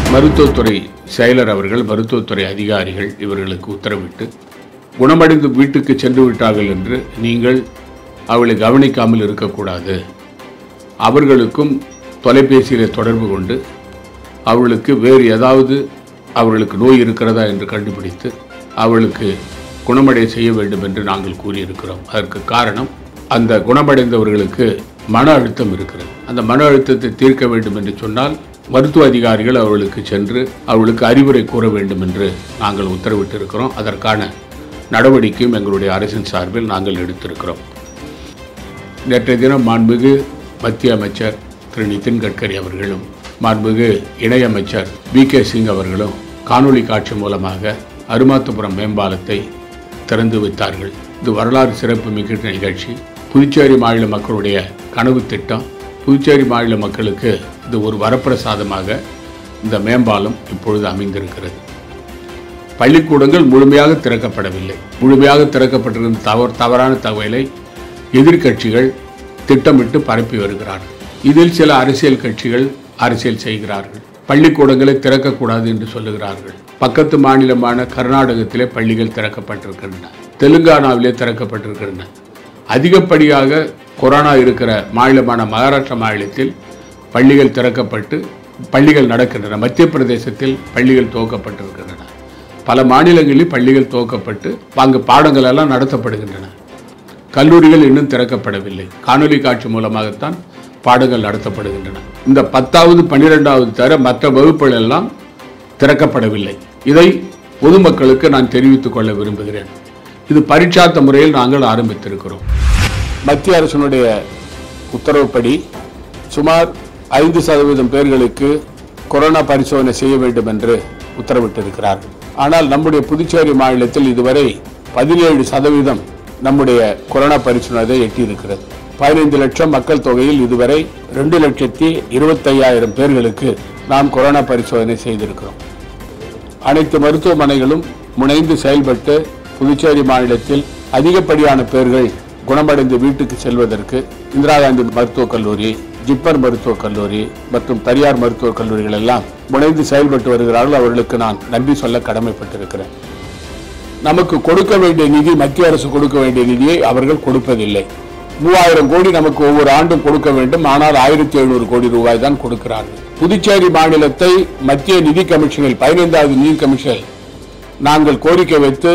மருத்துவத்துறை செயலர் அவர்கள் மருத்துவத்துறை அதிகாரிகள் இவர்களுக்கு உத்தரவிட்டு குணமடைந்து வீட்டுக்கு சென்று விட்டார்கள் என்று நீங்கள் அவளை கவனிக்காமல் இருக்கக்கூடாது அவர்களுக்கும் தொலைபேசியில் தொடர்பு கொண்டு அவளுக்கு வேறு ஏதாவது அவர்களுக்கு நோய் இருக்கிறதா என்று கண்டுபிடித்து அவளுக்கு குணமடைய செய்ய வேண்டும் என்று நாங்கள் கூறியிருக்கிறோம் அதற்கு காரணம் அந்த குணமடைந்தவர்களுக்கு மன அழுத்தம் இருக்கிறது அந்த மன அழுத்தத்தை தீர்க்க வேண்டும் என்று சொன்னால் மருத்துவ அதிகாரிகள் அவர்களுக்கு சென்று அவர்களுக்கு அறிவுரை கூற வேண்டும் என்று நாங்கள் உத்தரவிட்டிருக்கிறோம் அதற்கான நடவடிக்கையும் எங்களுடைய அரசின் சார்பில் நாங்கள் எடுத்திருக்கிறோம் நேற்றைய தினம் மாண்புமிகு மத்திய அமைச்சர் திரு நிதின் கட்கரி அவர்களும் மாண்புமிகு இணையமைச்சர் வி கே சிங் அவர்களும் காணொளி காட்சி மூலமாக அருமாத்துப்புரம் மேம்பாலத்தை திறந்து வைத்தார்கள் இது வரலாறு சிறப்பு மிக்க நிகழ்ச்சி புதுச்சேரி மாநில மக்களுடைய கனவு திட்டம் புதுச்சேரி மாநில மக்களுக்கு இது ஒரு வரப்பிரசாதமாக இந்த மேம்பாலம் இப்பொழுது அமைந்திருக்கிறது பள்ளிக்கூடங்கள் முழுமையாக திறக்கப்படவில்லை முழுமையாக திறக்கப்பட்டிருந்த தவறு தவறான தகவலை எதிர்க்கட்சிகள் திட்டமிட்டு பரப்பி வருகிறார்கள் இதில் சில அரசியல் கட்சிகள் அரசியல் செய்கிறார்கள் பள்ளிக்கூடங்களை திறக்கக்கூடாது என்று சொல்லுகிறார்கள் பக்கத்து மாநிலமான கர்நாடகத்திலே பள்ளிகள் திறக்கப்பட்டிருக்கின்றன தெலுங்கானாவிலே திறக்கப்பட்டிருக்கின்றன அதிகப்படியாக கொரோனா இருக்கிற மாநிலமான மகாராஷ்டிரா மாநிலத்தில் பள்ளிகள் திறக்கப்பட்டு பள்ளிகள் நடக்கின்றன மத்திய பிரதேசத்தில் பள்ளிகள் துவக்கப்பட்டிருக்கின்றன பல மாநிலங்களில் பள்ளிகள் துவக்கப்பட்டு அங்கு பாடங்கள் எல்லாம் நடத்தப்படுகின்றன கல்லூரிகள் இன்னும் திறக்கப்படவில்லை காணொலி காட்சி மூலமாகத்தான் பாடங்கள் நடத்தப்படுகின்றன இந்த பத்தாவது பன்னிரெண்டாவது தவிர மற்ற வகுப்புகள் எல்லாம் திறக்கப்படவில்லை இதை பொதுமக்களுக்கு நான் தெரிவித்துக் கொள்ள விரும்புகிறேன் இது பரீட்சார்த்த முறையில் நாங்கள் ஆரம்பித்திருக்கிறோம் மத்திய அரசினுடைய உத்தரவுப்படி சுமார் ஐந்து சதவீதம் பேர்களுக்கு கொரோனா பரிசோதனை செய்ய வேண்டும் என்று உத்தரவிட்டிருக்கிறார்கள் ஆனால் நம்முடைய புதுச்சேரி மாநிலத்தில் இதுவரை பதினேழு சதவீதம் நம்முடைய கொரோனா பரிசோதனை எட்டியிருக்கிறது பதினைந்து லட்சம் மக்கள் தொகையில் இதுவரை ரெண்டு லட்சத்தி இருபத்தையாயிரம் பேர்களுக்கு நாம் கொரோனா பரிசோதனை செய்திருக்கிறோம் அனைத்து மருத்துவமனைகளும் முனைந்து செயல்பட்டு புதுச்சேரி மாநிலத்தில் அதிகப்படியான பேர்கள் குணமடைந்து வீட்டுக்கு செல்வதற்கு இந்திரா காந்தி மருத்துவக் கல்லூரி ஜிப்மர் மருத்துவக் கல்லூரி மற்றும் தனியார் மருத்துவக் கல்லூரிகள் எல்லாம் முனைந்து செயல்பட்டு வருகிறார்கள் அவர்களுக்கு நான் நன்றி சொல்ல கடமைப்பட்டிருக்கிறேன் நமக்கு கொடுக்க வேண்டிய நிதி மத்திய அரசு கொடுக்க வேண்டிய நிதியை அவர்கள் கொடுப்பதில்லை மூவாயிரம் கோடி நமக்கு ஒவ்வொரு ஆண்டும் கொடுக்க வேண்டும் ஆனால் ஆயிரத்தி எழுநூறு கோடி ரூபாய் தான் கொடுக்கிறார்கள் புதுச்சேரி மாநிலத்தை மத்திய நிதி கமிஷனில் பதினைந்தாவது நிதி கமிஷனில் நாங்கள் கோரிக்கை வைத்து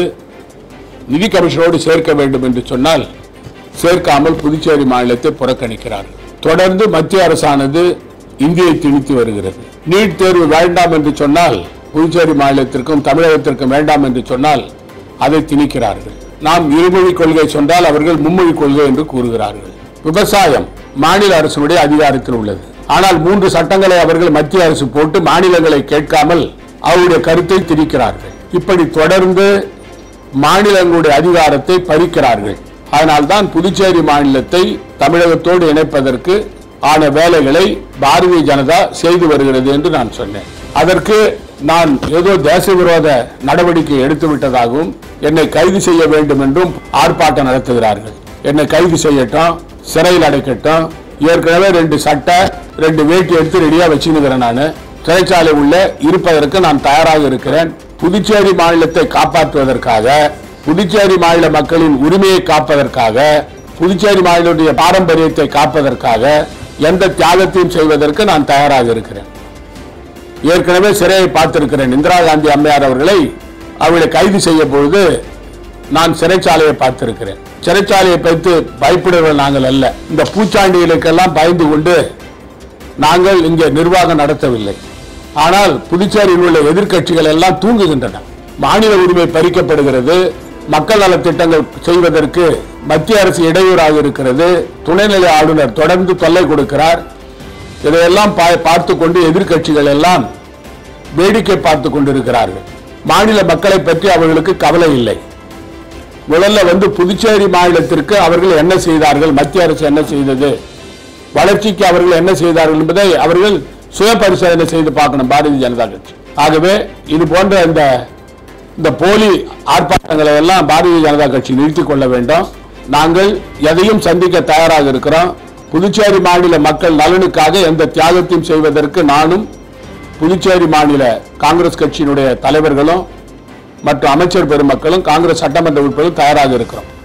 நிதி கமிஷனோடு சேர்க்க வேண்டும் என்று சொன்னால் சேர்க்காமல் புதுச்சேரி மாநிலத்தை புறக்கணிக்கிறார்கள் தொடர்ந்து மத்திய அரசானது இந்தியை திணித்து வருகிறது நீட் தேர்வு வேண்டாம் என்று சொன்னால் புதுச்சேரி மாநிலத்திற்கும் தமிழகத்திற்கும் வேண்டாம் என்று சொன்னால் அதை திணிக்கிறார்கள் நாம் இருமொழி கொள்கை சொன்னால் அவர்கள் மும்மொழி கொள்கை என்று கூறுகிறார்கள் விவசாயம் மாநில அரசுடைய அதிகாரத்தில் உள்ளது ஆனால் மூன்று சட்டங்களை அவர்கள் மத்திய அரசு போட்டு மாநிலங்களை கேட்காமல் அவருடைய கருத்தை திணிக்கிறார்கள் இப்படி தொடர்ந்து மாநிலங்களுடைய அதிகாரத்தை பறிக்கிறார்கள் அதனால்தான் புதுச்சேரி மாநிலத்தை தமிழகத்தோடு இணைப்பதற்கு ஆன வேலைகளை பாரதிய ஜனதா செய்து வருகிறது என்று நான் சொன்னேன் அதற்கு நான் ஏதோ தேச விரோத நடவடிக்கை எடுத்து விட்டதாகவும் என்னை கைது செய்ய வேண்டும் என்றும் ஆர்ப்பாட்டம் நடத்துகிறார்கள் என்னை கைது செய்யட்டும் சிறையில் அடைக்கட்டும் ஏற்கனவே ரெண்டு சட்டை ரெண்டு வேட்டி எடுத்து ரெடியா வச்சுக்கிறேன் நான் சிறைச்சாலை உள்ள இருப்பதற்கு நான் தயாராக இருக்கிறேன் புதுச்சேரி மாநிலத்தை காப்பாற்றுவதற்காக புதுச்சேரி மாநில மக்களின் உரிமையை காப்பதற்காக புதுச்சேரி மாநிலத்துடைய பாரம்பரியத்தை காப்பதற்காக எந்த தியாகத்தையும் செய்வதற்கு நான் தயாராக இருக்கிறேன் ஏற்கனவே சிறையை பார்த்திருக்கிறேன் இந்திரா காந்தி அம்மையார் அவர்களை அவளை கைது செய்ய பொழுது நான் சிறைச்சாலையை பார்த்திருக்கிறேன் சிறைச்சாலையை பார்த்து பயப்படுறவர்கள் நாங்கள் அல்ல இந்த பூச்சாண்டிகளுக்கெல்லாம் பயந்து கொண்டு நாங்கள் இங்கே நிர்வாகம் நடத்தவில்லை ஆனால் புதுச்சேரியில் உள்ள எதிர்க்கட்சிகள் எல்லாம் தூங்குகின்றன மாநில உரிமை பறிக்கப்படுகிறது மக்கள் நல திட்டங்கள் செய்வதற்கு மத்திய அரசு இடையூறாக இருக்கிறது துணைநிலை ஆளுநர் தொடர்ந்து தொல்லை கொடுக்கிறார் இதையெல்லாம் பா- பார்த்து கொண்டு எதிர்க்கட்சிகள் எல்லாம் வேடிக்கை பார்த்து கொண்டிருக்கிறார்கள் மாநில மக்களை பற்றி அவர்களுக்கு கவலை இல்லை முதல்ல வந்து புதுச்சேரி மாநிலத்திற்கு அவர்கள் என்ன செய்தார்கள் மத்திய அரசு என்ன செய்தது வளர்ச்சிக்கு அவர்கள் என்ன செய்தார்கள் என்பதை அவர்கள் சுய பரிசோதனை செய்து பார்க்கணும் பாரதிய ஜனதா கட்சி ஆகவே இது போன்ற இந்த இந்த போலி ஆர்ப்பாட்டங்களை எல்லாம் பாரதிய ஜனதா கட்சி நிறுத்திக் கொள்ள வேண்டும் நாங்கள் எதையும் சந்திக்க தயாராக இருக்கிறோம் புதுச்சேரி மாநில மக்கள் நலனுக்காக எந்த தியாகத்தையும் செய்வதற்கு நானும் புதுச்சேரி மாநில காங்கிரஸ் கட்சியினுடைய தலைவர்களும் மற்றும் அமைச்சர் பெருமக்களும் காங்கிரஸ் சட்டமன்ற உறுப்பினர்களும் தயாராக இருக்கிறோம்